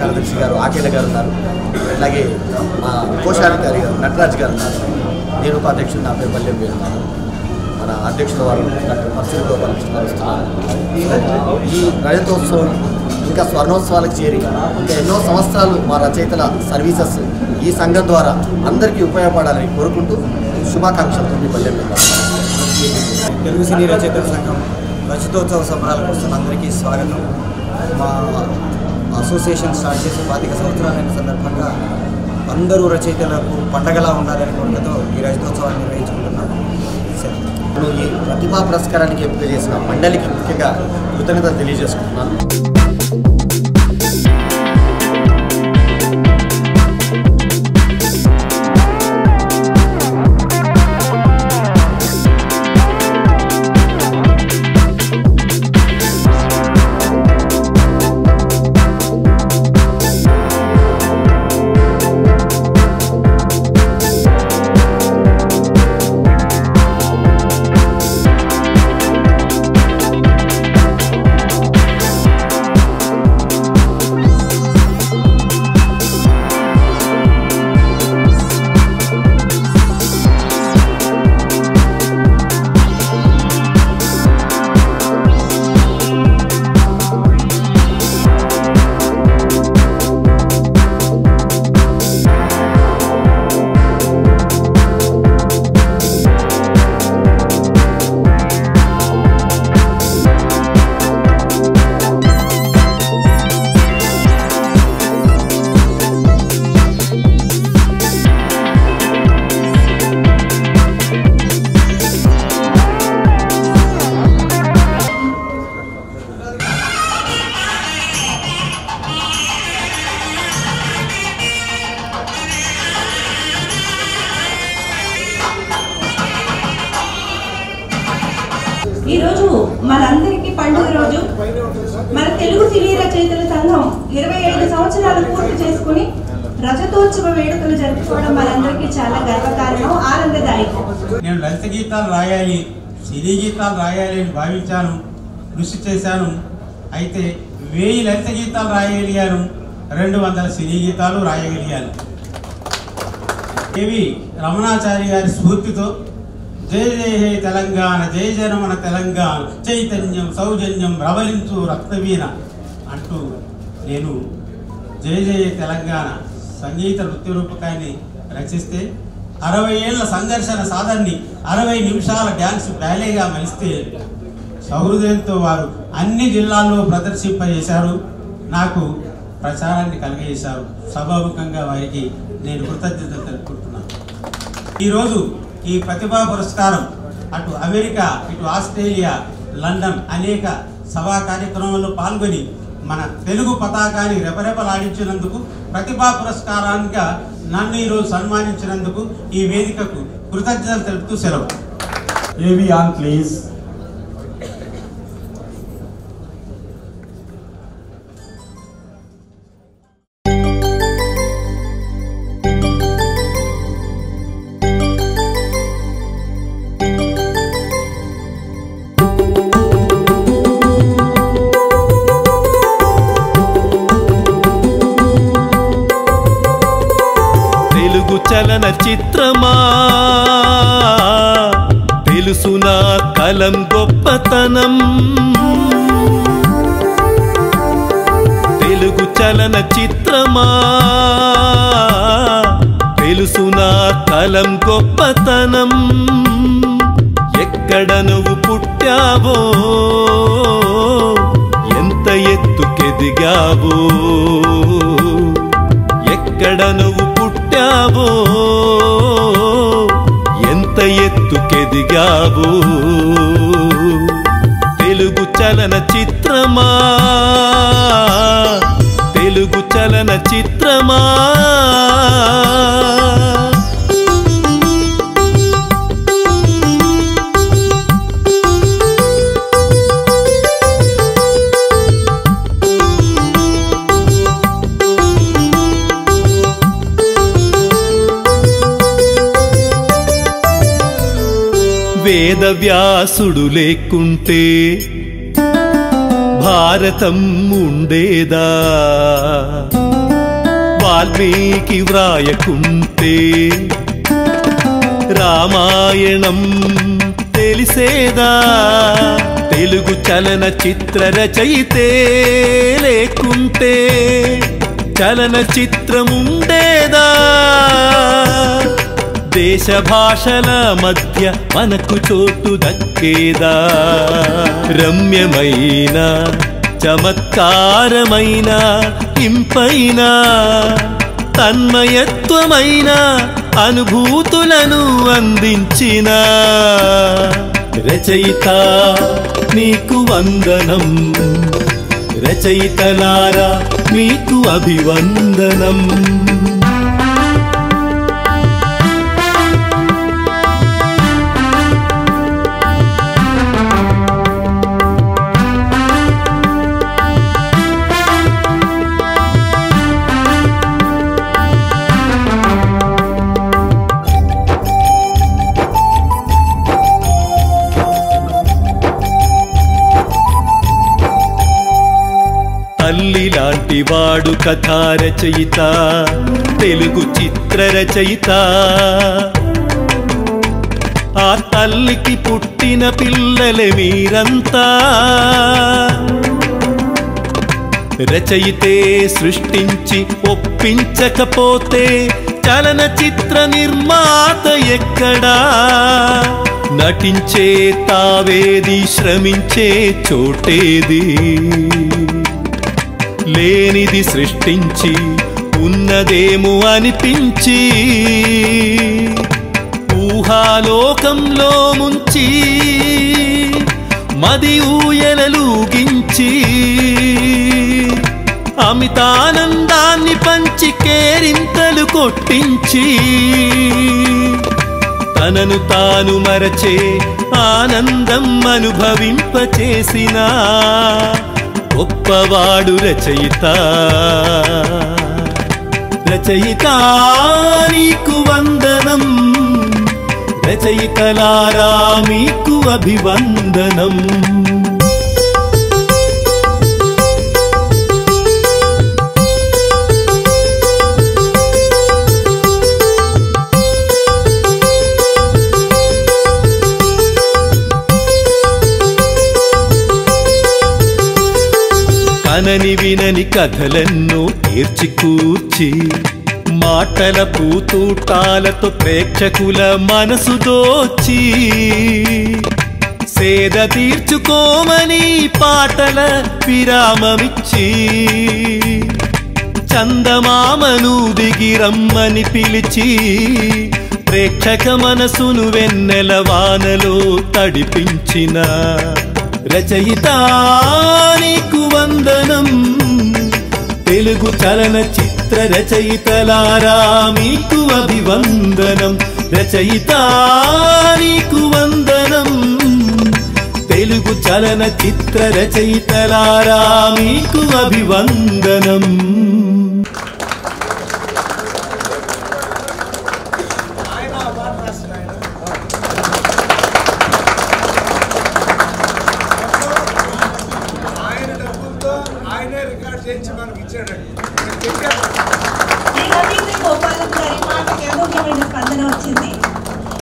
కార్యదర్శి గారు ఆకేల గారు ఉన్నారు అలాగే మా కోశాధికారి గారు నటరాజ్ గారు ఉన్నారు నేను ఉపాధ్యక్షుడు నా పేరు పల్లెం పేరు మన అధ్యక్షుల వారు డాక్టర్ పర్సూరి గోపాలకృష్ణ గారు వస్తున్నారు ఈ రజతోత్సవం ఇంకా స్వర్ణోత్సవాలకు చేరి ఇంకా ఎన్నో సంవత్సరాలు మా రచయితల సర్వీసెస్ ఈ సంఘం ద్వారా అందరికీ ఉపయోగపడాలని కోరుకుంటూ శుభాకాంక్షలతో మీ పల్లెం తెలుగు సినీ రచయితల సంఘం రచితోత్సవ సంబరాలకు వస్తున్న అందరికీ స్వాగతం మా అసోసియేషన్ స్టార్ట్ చేసి పాతిక సంవత్సరాలైన సందర్భంగా అందరూ రచయితలకు పండగలా ఉండాలని కోరికతో ఈ రచితోత్సవాన్ని నిర్వహించుకుంటున్నాము సెలవు. ఇప్పుడు ఈ ప్రతిభా పురస్కారానికి ఎంపిక చేసిన మండలికి ముఖ్యంగా కృతజ్ఞతలు తెలియజేసుకుంటున్నాను ఈ రోజు మనందరికీ పండుగ రోజు మన తెలుగు సినీ రచయితల సంఘం ఇరవై ఐదు సంవత్సరాలు పూర్తి చేసుకుని రజతోత్సవ వేడుకలు జరుపుకోవడం మనందరికీ చాలా గర్వకారణం ఆనందదాయకం నేను లలిత గీతాలు రాయాలి సినీ గీతాలు రాయాలి అని భావించాను కృషి చేశాను అయితే వెయ్యి లలిత గీతాలు రాయగలిగాను రెండు వందల సినీ గీతాలు రాయగలిగాను ఇవి రమణాచారి గారి స్ఫూర్తితో జయ జయ హే తెలంగాణ జయ జనమన తెలంగాణ చైతన్యం సౌజన్యం రవలించు రక్తవీణ అంటూ నేను జయ జయ తెలంగాణ సంగీత నృత్య రూపకాన్ని రచిస్తే అరవై ఏళ్ల సంఘర్షణ సాధనని అరవై నిమిషాల డ్యాన్స్ బ్యాలేగా మలిస్తే సహృదయంతో వారు అన్ని జిల్లాల్లో ప్రదర్శింపజేశారు నాకు ప్రచారాన్ని కలిగజేశారు సభాముఖంగా వారికి నేను కృతజ్ఞతలు తెలుపుకుంటున్నాను ఈరోజు ఈ ప్రతిభా పురస్కారం అటు అమెరికా ఇటు ఆస్ట్రేలియా లండన్ అనేక సభా కార్యక్రమాల్లో పాల్గొని మన తెలుగు పతాకాన్ని రెపరెపలాడించినందుకు ప్రతిభా పురస్కారానికి నన్ను ఈరోజు సన్మానించినందుకు ఈ వేదికకు కృతజ్ఞతలు తెలుపుతూ సెలవు ఏవి ఆన్ ప్లీజ్ తెలుగు చలన చిత్రమా తెలుసునా కలం గొప్పతనం తెలుగు చలన చిత్రమా తెలుసునా కలం గొప్పతనం ఎక్కడ నువ్వు పుట్టావో ఎంత ఎత్తుకెదిగావో ఎక్కడ నువ్వు పుట్టావో ఎంత ఎత్తుకెదిగావో తెలుగు చలన చిత్రమా తెలుగు చలన చిత్రమా వేదవ్యాసుడు లేకుంటే భారతం ఉండేదా వాల్మీకి వ్రాయకుంటే రామాయణం తెలిసేదా తెలుగు చలన చిత్ర రచయితే లేకుంటే చలన చిత్రముండేదా దేశ భాషల మధ్య మనకు చోటు దక్కేదా రమ్యమైన చమత్కారమైన ఇంపైన తన్మయత్వమైన అనుభూతులను అందించిన రచయిత నీకు వందనం రచయితలారా మీకు అభివందనం తల్లి లాంటి వాడు కథా రచయిత తెలుగు చిత్ర రచయిత ఆ తల్లికి పుట్టిన పిల్లలే మీరంతా రచయితే సృష్టించి ఒప్పించకపోతే చలనచిత్ర నిర్మాత ఎక్కడా నటించే తావేది శ్రమించే చోటేది లేనిది సృష్టించి ఉన్నదేమో అనిపించి ఊహాలోకంలో ముంచి మది ఊయలలూగించి అమితానందాన్ని పంచి కేరింతలు కొట్టించి తనను తాను మరచే ఆనందం అనుభవింపచేసిన గొప్పవాడు రచయిత రచయిత నీకు వందనం రచయితలారా మీకు అభివందనం కనని వినని కథలెన్నో తీర్చి కూర్చి మాటల పూతూటాలతో ప్రేక్షకుల మనసు దోచి సేద తీర్చుకోమని పాటల విరామమిచ్చి చందమామను దిగి రమ్మని పిలిచి ప్రేక్షక మనసును వెన్నెల వానలో తడిపించిన రచయిత నీకు వందనం తెలుగు చలన చిత్ర రచయితలారా మీకు అభివందనం రచయిత నీకు వందనం తెలుగు చలన చిత్ర రచయితలారా మీకు అభివందనం